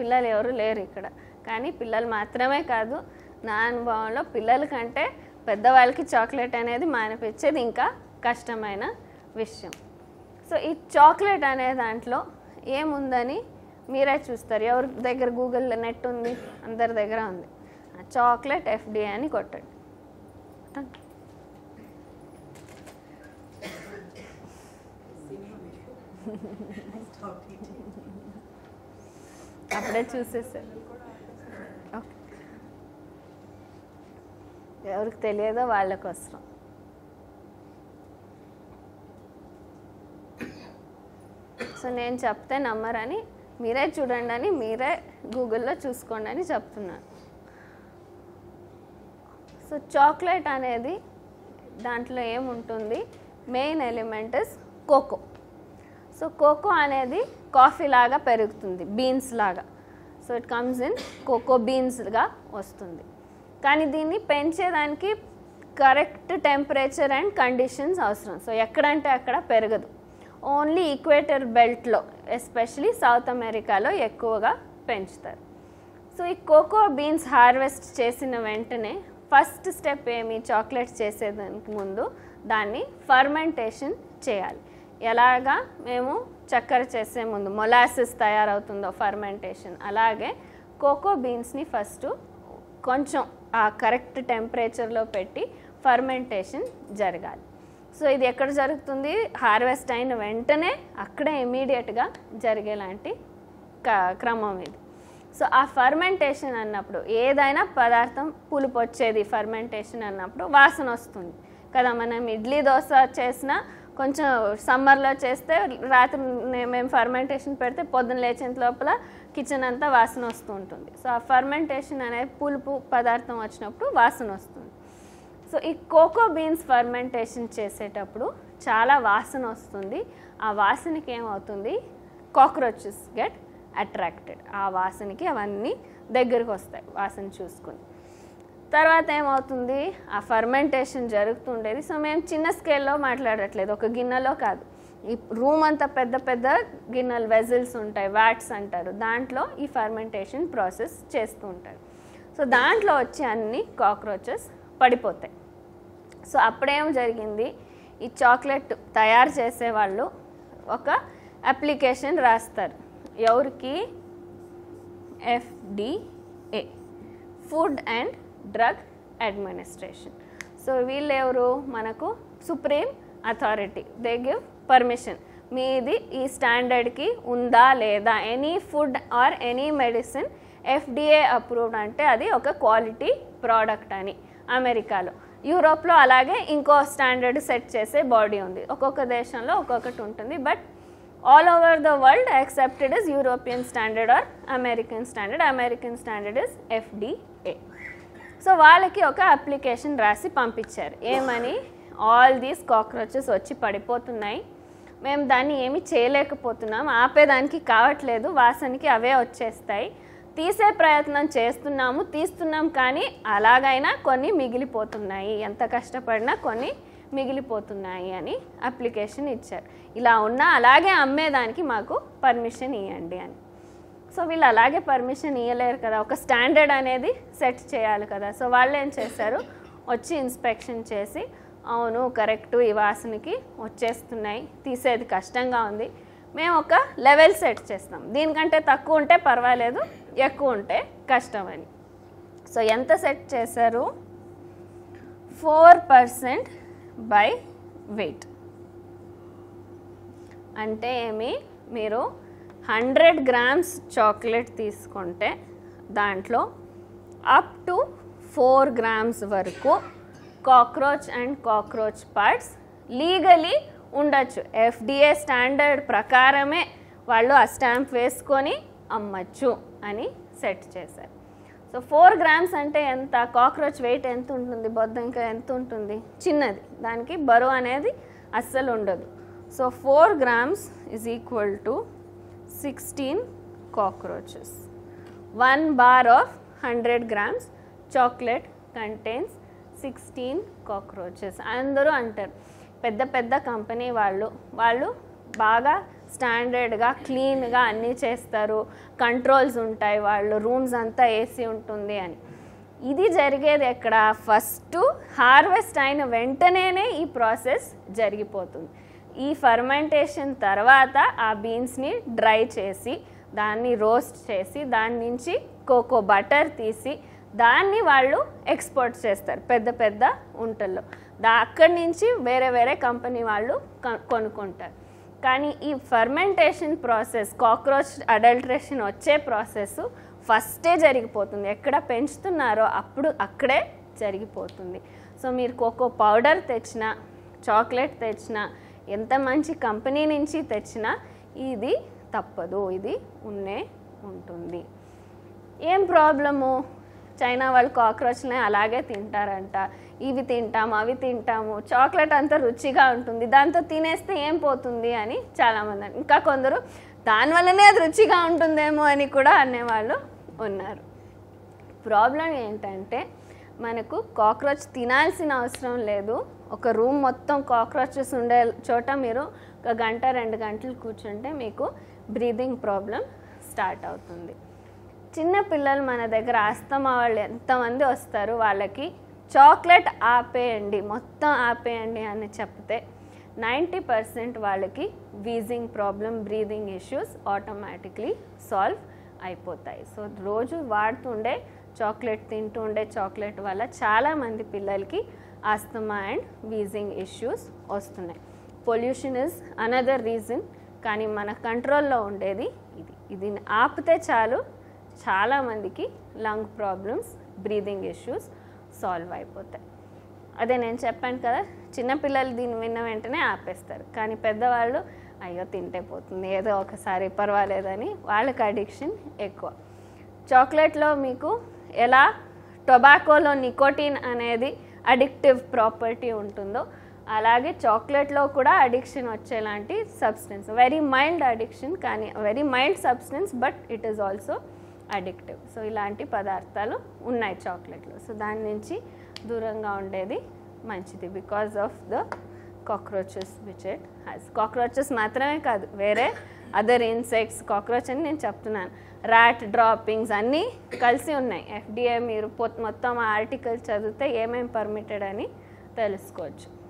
పిల్లలు ఎవరు లేరు ఇక్కడ కానీ పిల్లలు మాత్రమే కాదు నా అనుభవంలో పిల్లల కంటే పెద్దవాళ్ళకి చాక్లెట్ అనేది మానిపించేది ఇంకా కష్టమైన విషయం సో ఈ చాక్లెట్ అనే దాంట్లో ఏముందని మీరే చూస్తారు ఎవరి దగ్గర గూగుల్ నెట్ ఉంది అందరి దగ్గర ఉంది ఆ చాక్లెట్ ఎఫ్డి అని కొట్టండి కొట్టండి. అప్పుడే చూసేసారు ఓకే ఎవరికి తెలియదో వాళ్ళ కోసం సో నేను చెప్తే నమ్మరని మీరే చూడండి అని మీరే గూగుల్లో చూసుకోండి అని చెప్తున్నాను సో చాక్లెట్ అనేది దాంట్లో ఏముంటుంది main element is cocoa so cocoa అనేది కాఫీ లాగా పెరుగుతుంది బీన్స్ లాగా so it comes in cocoa బీన్స్గా వస్తుంది కానీ దీన్ని పెంచేదానికి కరెక్ట్ టెంపరేచర్ అండ్ కండిషన్స్ అవసరం సో ఎక్కడంటే అక్కడ పెరగదు ఓన్లీ ఈక్వేటర్ బెల్ట్లో ఎస్పెషలీ సౌత్ అమెరికాలో ఎక్కువగా పెంచుతారు సో ఈ కోకో బీన్స్ హార్వెస్ట్ చేసిన వెంటనే ఫస్ట్ స్టెప్ ఏమి చాక్లెట్స్ చేసేదానికి ముందు దాన్ని ఫర్మెంటేషన్ చేయాలి ఎలాగా మేము చక్కెర చేసే ముందు మొలాసిస్ తయారవుతుందో ఫర్మెంటేషన్ అలాగే కోకో బీన్స్ని ఫస్ట్ కొంచెం ఆ కరెక్ట్ టెంపరేచర్లో పెట్టి ఫర్మెంటేషన్ జరగాలి సో ఇది ఎక్కడ జరుగుతుంది హార్వెస్ట్ అయిన వెంటనే అక్కడే ఇమీడియట్గా జరిగేలాంటి క- క్రమం ఇది సో ఆ ఫర్మెంటేషన్ అన్నప్పుడు ఏదైనా పదార్థం పులుపు వచ్చేది ఫర్మెంటేషన్ అన్నప్పుడు వాసన వస్తుంది కదా మనం ఇడ్లీ దోశ చేసినా కొంచెం సమ్మర్లో చేస్తే రాత్రి నే- మేము ఫర్మెంటేషన్ పెడితే పొద్దున్న లేచేంత లోపల కిచెన్ అంతా వాసన వస్తూ ఉంటుంది సో ఆ ఫర్మెంటేషన్ అనే పులుపు పదార్థం వచ్చినప్పుడు వాసన వస్తుంది సో ఈ కోకో బీన్స్ ఫర్మెంటేషన్ చేసేటప్పుడు చాలా వాసన వస్తుంది ఆ వాసనకి ఏమవుతుంది కాక్రోచెస్ గెట్ అట్రాక్టెడ్ ఆ వాసనకి అవన్నీ దగ్గరికి వస్తాయి వాసన చూసుకుని తర్వాత ఏమవుతుంది ఆ ఫర్మెంటేషన్ జరుగుతుండేది సో మేము చిన్న స్కేల్లో మాట్లాడట్లేదు ఒక గిన్నెలో కాదు ఈ రూమ్ అంతా పెద్ద పెద్ద గిన్నెలు వెజిల్స్ ఉంటాయి వ్యాట్స్ అంటారు దాంట్లో ఈ ఫర్మెంటేషన్ ప్రాసెస్ చేస్తూ ఉంటారు సో దాంట్లో వచ్చి అన్ని కాక్రోచెస్ పడిపోతాయి సో అప్పుడేం జరిగింది ఈ చాక్లెట్ తయారు చేసేవాళ్ళు ఒక అప్లికేషన్ రాస్తారు ఎవరికి FDA food and drug administration so వీళ్ళు ఎవరు మనకు supreme authority they give permission మీది ఈ స్టాండర్డ్కి ఉందా లేదా any food or any medicine FDA approved అంటే అది ఒక క్వాలిటీ ప్రోడక్ట్ అని అమెరికాలో యూరోప్లో అలాగే ఇంకో స్టాండర్డ్ సెట్ చేసే బాడీ ఉంది ఒక్కొక్క దేశంలో ఒక్కొక్కటి ఉంటుంది but all over the world accepted is European standard or American standard American standard is FDA so వాళ్ళకి ఒక అప్లికేషన్ రాసి పంపించారు ఏమని ఆల్ దీస్ కాక్రోచెస్ వచ్చి పడిపోతున్నాయి మేము దాన్ని ఏమి చేయలేకపోతున్నాం ఆపేదానికి కావట్లేదు వాసనకి అవే వచ్చేస్తాయి తీసే ప్రయత్నం చేస్తున్నాము తీస్తున్నాం కానీ అలాగైనా కొన్ని మిగిలిపోతున్నాయి ఎంత కష్టపడినా కొన్ని మిగిలిపోతున్నాయి అని అప్లికేషన్ ఇచ్చారు ఇలా ఉన్నా అలాగే అమ్మేదానికి మాకు పర్మిషన్ ఇవ్వండి అని సో వీళ్ళు అలాగే పర్మిషన్ ఇవ్వలేరు కదా ఒక స్టాండర్డ్ అనేది సెట్ చేయాలి కదా సో వాళ్ళు ఏం చేశారు వచ్చి ఇన్స్పెక్షన్ చేసి అవును కరెక్ట్ ఈ వాసనకి వచ్చేస్తున్నాయి తీసేది కష్టంగా ఉంది మేము ఒక లెవెల్ సెట్ చేస్తాం దీనికంటే తక్కువ ఉంటే పర్వాలేదు ఎక్కువ ఉంటే కష్టం అని సో ఎంత సెట్ చేశారు ఫోర్ పర్సెంట్ బై వెయిట్ అంటే ఏమి మీరు హండ్రెడ్ గ్రామ్స్ చాక్లెట్ తీసుకుంటే దాంట్లో అప్ టు ఫోర్ గ్రామ్స్ వరకు cockroach and cockroach parts legally ఉండొచ్చు ఎఫ్డిఏ స్టాండర్డ్ ప్రకారమే వాళ్ళు ఆ స్టాంప్ వేసుకొని అమ్మచ్చు అని సెట్ చేశారు సో ఫోర్ గ్రామ్స్ అంటే ఎంత కాక్రోచ్ వెయిట్ ఎంత ఉంటుంది బొద్దంక ఎంత ఉంటుంది చిన్నది దానికి బరువు అనేది అస్సలు ఉండదు so four grams is equal to sixteen cockroaches one bar of hundred grams chocolate contains sixteen cockroaches అందరూ అంటారు పెద్ద పెద్ద కంపెనీ వాళ్ళు వాళ్ళు బాగా స్టాండర్డ్గా క్లీన్గా అన్నీ చేస్తారు కంట్రోల్స్ ఉంటాయి వాళ్ళు రూమ్స్ అంతా ఏసీ ఉంటుంది అని ఇది జరిగేది ఎక్కడ ఫస్ట్ హార్వెస్ట్ అయిన వెంటనేనే ఈ ప్రాసెస్ జరిగిపోతుంది ఈ ఫర్మెంటేషన్ తర్వాత ఆ బీన్స్ని డ్రై చేసి దాన్ని రోస్ట్ చేసి దాని నుంచి కోకో బటర్ తీసి దాన్ని వాళ్ళు ఎక్స్పోర్ట్ చేస్తారు పెద్ద పెద్ద ఉంటల్లో దా అక్కడి నుంచి వేరే వేరే కంపెనీ వాళ్ళు కొ- కొనుక్కుంటారు కానీ ఈ ఫర్మెంటేషన్ ప్రాసెస్ కాక్రోచ్ అడల్ట్రేషన్ వచ్చే ప్రాసెస్ ఫస్టే జరిగిపోతుంది ఎక్కడ పెంచుతున్నారో అప్పుడు అక్కడే జరిగిపోతుంది సో మీరు కోకో పౌడర్ తెచ్చినా చాక్లెట్ తెచ్చినా ఎంత మంచి కంపెనీ నుంచి తెచ్చినా ఇది తప్పదు ఇది ఉన్నే ఉంటుంది ఏం ప్రాబ్లము చైనా వాళ్ళు కాక్రోచ్ని అలాగే తింటారంట ఇవి తింటాము అవి తింటాము చాక్లెట్ అంతా రుచిగా ఉంటుంది దాంతో తినేస్తే ఏం పోతుంది అని చాలామంది అన్- ఇంకా కొందరు దానివల్లనే అది రుచిగా ఉంటుందేమో అని కూడా అనేవాళ్ళు ఉన్నారు ప్రాబ్లం ఏంటంటే మనకు కాక్రోచ్ తినాల్సిన అవసరం లేదు ఒక రూమ్ మొత్తం కాక్రోచెస్ ఉండే చోట మీరు ఒక గంట రెండు గంటలు కూర్చుంటే మీకు బ్రీదింగ్ ప్రాబ్లం స్టార్ట్ అవుతుంది చిన్న పిల్లలు మన దగ్గర ఆస్తమా వాళ్ళు ఎంతమంది వస్తారు వాళ్ళకి చాక్లెట్ ఆపేయండి మొత్తం ఆపేయండి అని చెప్తే నైంటీ పర్సెంట్ వాళ్ళకి wheezing problem breathing issues automatically solve అయిపోతాయి సో రోజు వాడుతుండే చాక్లెట్ తింటుండే చాక్లెట్ వల్ల చాలామంది పిల్లలకి ఆస్తమా అండ్ వీజింగ్ ఇష్యూస్ వస్తున్నాయి పొల్యూషన్ ఇస్ అనదర్ రీజన్ కానీ మన కంట్రోల్లో ఉండేది ఇది ఇది ఆపితే చాలు చాలామందికి lung problems breathing issues solve అయిపోతాయి అదే నేను చెప్పాను కదా చిన్నపిల్లలు దీన్ని విన్న వెంటనే ఆపేస్తారు కానీ పెద్దవాళ్ళు అయ్యో తింటే పోతుంది ఏదో ఒకసారి పర్వాలేదని వాళ్ళకి అడిక్షన్ ఎక్కువ చాక్లెట్లో మీకు ఎలా టొబాకోలో నికోటిన్ అనేది అడిక్టివ్ ప్రాపర్టీ ఉంటుందో అలాగే చాక్లెట్లో కూడా అడిక్షన్ వచ్చేలాంటి సబ్స్టెన్స్ వెరీ మైల్డ్ అడిక్షన్ కానీ very mild substance but it is also addictive so ఇలాంటి పదార్థాలు ఉన్నాయి చాక్లెట్లో సో దాని నుంచి దూరంగా ఉండేది మంచిది because of the cockroaches which it has cockroaches మాత్రమే కాదు వేరే అదర్ ఇన్సెక్ట్స్ కాక్రోచ్ అని నేను చెప్తున్నాను ర్యాట్ డ్రాపింగ్స్ అన్నీ కలిసి ఉన్నాయి ఎఫ్డిఏ మీరు పొ- మొత్తం ఆర్టికల్ చదివితే ఏమేమి పర్మిటెడ్ అని తెలుసుకోవచ్చు